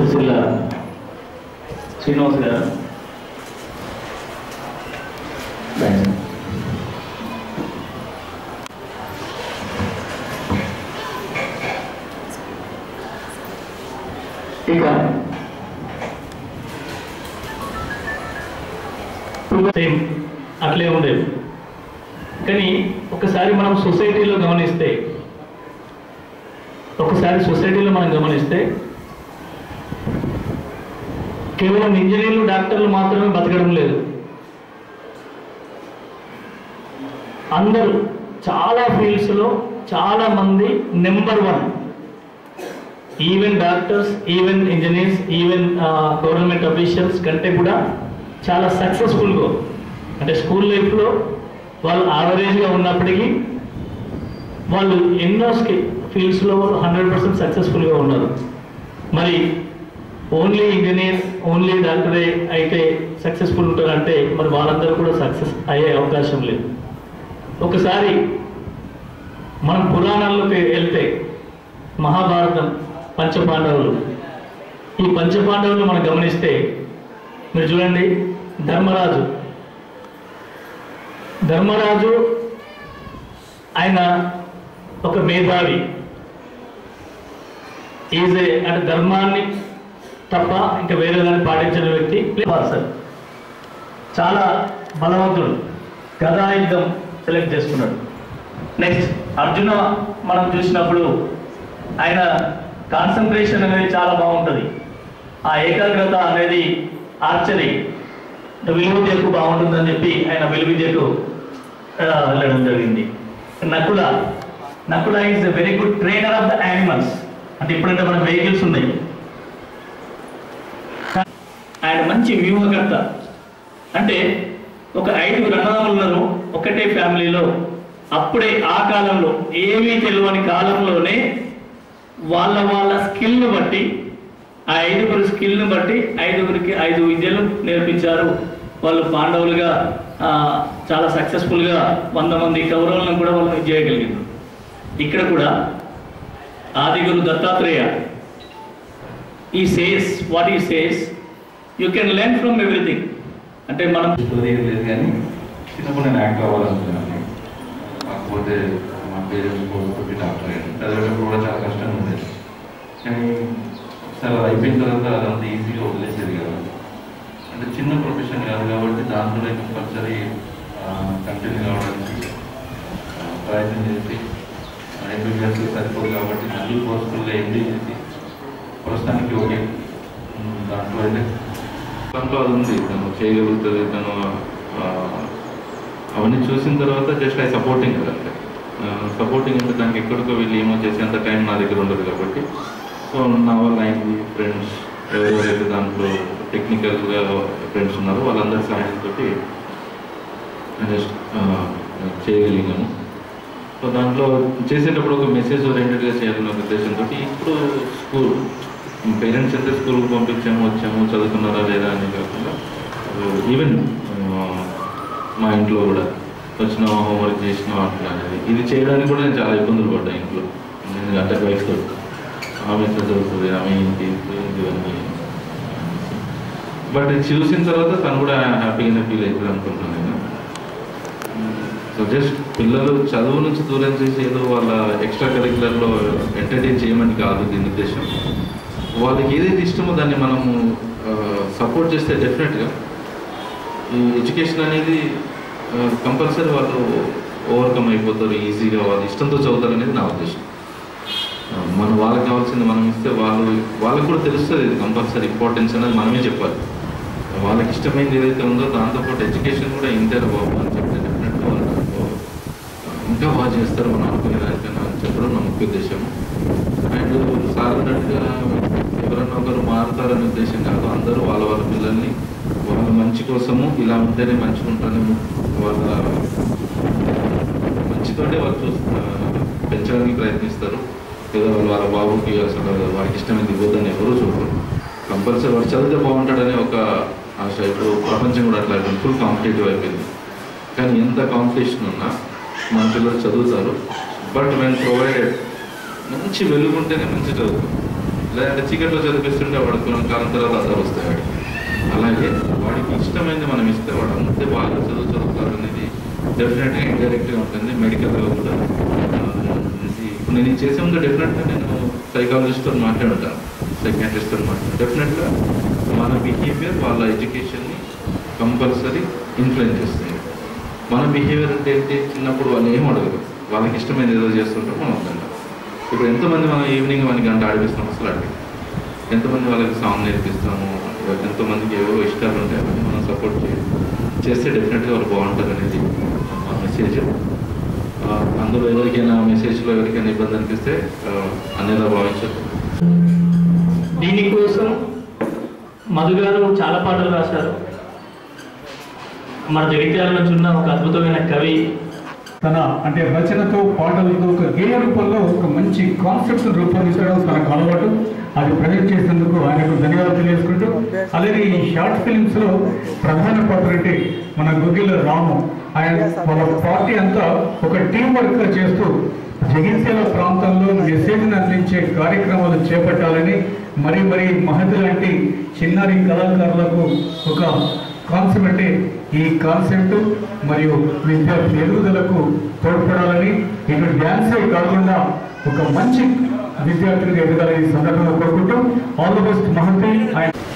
సిరిసిల్ల శ్రీనివాస్ గారు థాంక్స్. ఇక సేమ్ అట్లే ఉండేది కానీ ఒకసారి మనం సొసైటీలో గమనిస్తే ఒకసారి సొసైటీలో మనం గమనిస్తే కేవలం ఇంజనీర్లు డాక్టర్లు మాత్రమే బతకడం లేదు అందరూ చాలా ఫీల్డ్స్లో చాలా మంది number one even doctors even engineers even government officials కంటే కూడా చాలా సక్సెస్ఫుల్గా అంటే స్కూల్ లైఫ్లో వాళ్ళు యావరేజ్గా ఉన్నప్పటికీ వాళ్ళు ఎన్నో స్కి ఫీల్డ్స్లో హండ్రెడ్ పర్సెంట్ సక్సెస్ఫుల్గా ఉన్నారు మరి ఓన్లీ ఇంజనీర్ ఓన్లీ డాక్టరే అయితే సక్సెస్ఫుల్ ఉంటారంటే మరి వాళ్ళందరూ కూడా సక్సెస్ అయ్యే అవకాశం లేదు ఒకసారి మనం పురాణాల్లోకి వెళ్తే మహాభారతం పంచపాండవులు ఈ పంచపాండవులు మనం గమనిస్తే మీరు చూడండి ధర్మరాజు ధర్మరాజు ఆయన ఒక మేధావి ఈజ్ ఏ అంటే ధర్మాన్ని తప్ప ఇంకా వేరే దాన్ని పాటించిన వ్యక్తి పర్సన్ చాలా బలవంతుడు గదాయుద్ధం సెలెక్ట్ చేసుకున్నాడు నెక్స్ట్ అర్జున మనం చూసినప్పుడు ఆయన కాన్సన్ట్రేషన్ అనేది చాలా బాగుంటుంది ఆ ఏకాగ్రత అనేది ఆర్చరీ విలువ విద్యకు బాగుంటుందని చెప్పి ఆయన విలువ విద్యకు ఆ, వెళ్ళడం జరిగింది Nakula Nakula is very good trainer of the animals అంటే ఇప్పుడంటే మన వెహికల్స్ ఉన్నాయి ఆయన మంచి వ్యూహకర్త అంటే ఒక ఐదుగురు అన్నదమ్ములను ఒకటే ఫ్యామిలీలో అప్పుడే ఆ కాలంలో ఏమీ తెలియని కాలంలోనే వాళ్ళ వాళ్ళ స్కిల్ను బట్టి ఆ ఐదుగురు స్కిల్ను బట్టి ఐదుగురికి ఐదు విద్యలు నేర్పించారు వాళ్ళు పాండవులుగా ఆ, చాలా సక్సెస్ఫుల్గా వంద మంది కౌరవులను కూడా వాళ్ళు ఇది చేయగలిగారు ఇక్కడ కూడా Adiguru Dattatreya he says what he says you can learn from everything అంటే మనం స్టోరీ ఏం లేదు కానీ చిన్నప్పుడు నేను యాక్ట్ అవ్వాలనుకున్నాను కాకపోతే మా పేరెంట్స్ కోరుకుంటే డాక్టర్ అయ్యాను చదివేటప్పుడు కూడా చాలా కష్టంగా ఉండేది కానీ ఒకసారి అది అయిపోయిన తర్వాత అదంతా ఈజీగా వదిలేసేది కదా అంటే చిన్న ప్రొఫెషన్ కాదు కాబట్టి దాంట్లో కంపల్సరీ కంటిన్యూ కావడానికి ఆ, ప్రయత్నం చేసి ఎంబీబీఎస్ సరిపోదు కాబట్టి మళ్ళీ పోస్టుల్లో ఎండి చేసి ప్రస్తుతానికి ఓకే ఉమ్, దాంట్లో అయితే దాంట్లో అది ఉంది తను చేయగలుగుతుంది తను ఆ, అవన్నీ చూసిన తర్వాత జస్ట్ ఐ సపోర్టింగ్ కదా సపోర్టింగ్ అంటే దానికి ఎక్కడికో వెళ్ళి ఏమో చేసేంత టైం నా దగ్గర ఉండదు కాబట్టి సో నా వల్ల అయింది ఫ్రెండ్స్ ఎవరెవరైతే దాంట్లో టెక్నికల్గా ఫ్రెండ్స్ ఉన్నారో వాళ్ళందరి సహాయంతో జస్ట్ చేయగలిగాము సో దాంట్లో చేసేటప్పుడు ఒక మెసేజ్ ఓరియంటెడ్గా చేయాలన్న ఒక ఉద్దేశంతో ఇప్పుడు స్కూల్ పేరెంట్స్ అయితే స్కూల్కి పంపించాము వచ్చాము చదువుకున్నారా లేదా అని కాకుండా ఈవెన్ మా ఇంట్లో కూడా వచ్చిన హోంవర్క్ చేసిన అట్లా అనేది ఇది చేయడానికి కూడా నేను చాలా ఇబ్బందులు పడ్డా ఇంట్లో నేను గంట వయసుతో ఆమె ఎట్లా చదువుతుంది ఆమె ఏంటి ఇవన్నీ బట్ ఇది చూసిన తర్వాత తను కూడా హ్యాపీగానే ఫీల్ అవుతుంది అనుకుంటున్నాను నేను సో జస్ట్ పిల్లలు చదువు నుంచి దూరం చేసి ఏదో వాళ్ళ ఎక్స్ట్రా కరిక్యులర్లో ఎంటర్టైన్ చేయమని కాదు దీని ఉద్దేశం వాళ్ళకి ఏదైతే ఇష్టమో దాన్ని మనము సపోర్ట్ చేస్తే డెఫినెట్గా ఈ ఎడ్యుకేషన్ అనేది కంపల్సరీ వాళ్ళు ఓవర్కమ్ అయిపోతారు ఈజీగా వాళ్ళు ఇష్టంతో చదువుతారు అనేది నా ఉద్దేశం ఆ, మనం వాళ్ళకి కావాల్సింది మనం ఇస్తే వాళ్ళు వాళ్ళకి కూడా తెలుస్తుంది ఇది కంపల్సరీ ఇంపార్టెన్స్ అనేది మనమే చెప్పాలి వాళ్ళకి ఇష్టమైనది ఏదైతే ఉందో దాంతోపాటు ఎడ్యుకేషన్ కూడా ఇంటర్ బాబు అని చెప్తే డెఫినెట్గా వాళ్ళు దాంట్లో ఇంకా బాగా చేస్తారు మనం అనుకునే దానికన్నా అని చెప్పడం నా ముఖ్య ఉద్దేశం అండ్ సార్ అన్నట్టుగా ఎవరన్నా ఒకరు మారుతారనే ఉద్దేశం కాదు అందరూ వాళ్ళ వాళ్ళ పిల్లల్ని వాళ్ళ మంచి కోసము ఇలా ఉంటేనే మంచిగా ఉంటారని వాళ్ళ మంచితోటే వాళ్ళు చూస్తారు పెంచడానికి ప్రయత్నిస్తారు ఏదో వాళ్ళు వాళ్ళ బాబుకి అసలు వాడికి ఇష్టమైంది ఇవ్వద్దని ఎవరూ చూడరు కంపల్సరీ వాడు చదివితే బాగుంటాడనే ఒక ఆశ ఇప్పుడు ప్రపంచం కూడా అట్లా అయిపోయింది ఫుల్ కాంపిటేటివ్ అయిపోయింది కానీ ఎంత కాంపిటీషన్ ఉన్నా మన పిల్లలు చదువుతారు బట్ వెన్ ప్రొవైడెడ్ మంచి వెలుగుంటేనే మంచి చదువుతారు లేదంటే చీకట్లో చదివిస్తుంటే వాడు కొన్ని కాలం తర్వాత అర్థం వస్తాయి వాడికి అలాగే వాడికి ఇష్టమైనది మనం ఇస్తే వాడు అంతే బాగా చదువు చదువుతారు అనేది డెఫినెట్గా ఇండైరెక్ట్గా ఉంటుంది మెడికల్గా కూడా ఆ, ఇది ఇప్పుడు నేను ఇది చేసే ముందు డెఫినెట్గా నేను సైకాలజిస్ట్తో మాట్లాడుతాను సైకాట్రిస్ట్తో మాట్లాడు డెఫినెట్గా మన బిహేవియర్ వాళ్ళ ఎడ్యుకేషన్ని కంపల్సరీ ఇన్ఫ్లుయెన్స్ చేస్తుంది మన బిహేవియర్ అంటే ఏంటి చిన్నప్పుడు వాళ్ళు ఏం అడగరు వాళ్ళకి ఇష్టమైన ఏదో చేస్తుంటే మనం వద్దంటాం ఇప్పుడు ఎంతమంది మనం ఈవినింగ్ మనకి గంట ఆడిపిస్తాం అసలు అడిగి ఎంతమంది వాళ్ళకి సాంగ్ నేర్పిస్తాము ఎంతమందికి ఏవో ఇష్టాలు ఉంటాయి అవన్నీ మనం సపోర్ట్ చేయాలి చేస్తే డెఫినెట్గా వాళ్ళు బాగుంటారు అనేది మా మెసేజ్ అందులో ఎవరికైనా మెసేజ్లో ఎవరికైనా ఇబ్బంది అనిపిస్తే ఆ, అనేలా భావించదు దీనికోసం మధు గారు చాలా పాటలు రాశారు మన జగిత్యాల నుంచి ఉన్న ఒక అద్భుతమైన కవి తన అంటే రచనతో పాటలతో ఒక గేయ రూపంలో ఒక మంచి కాన్సెప్ట్ రూపొందించడం తనకు అలవాటు అది ప్రజెంట్ చేసినందుకు ఆయనకు ధన్యవాదాలు తెలియజేసుకుంటూ అలాగే ఈ షార్ట్ ఫిలిమ్స్ లో ప్రధాన పాత్ర అంటే మన గుగ్గిల రాము ఆయన వాళ్ళ పార్టీ అంతా ఒక టీం వర్క్ గా చేస్తూ జగిత్యాల ప్రాంతంలో మెసేజ్ని అందించే కార్యక్రమాలు చేపట్టాలని మరి మరి మహతి లాంటి చిన్నారి కళాకారులకు ఒక కాన్సెప్ట్ అంటే ఈ కాన్సెప్ట్ మరియు విద్యార్థి ఎదుగుదలకు తోడ్పడాలని ఇటు డ్యాన్సే కాకుండా ఒక మంచి విద్యార్థులకు ఎదగాలని ఈ సందర్భంగా కోరుకుంటూ all the best Mohanty and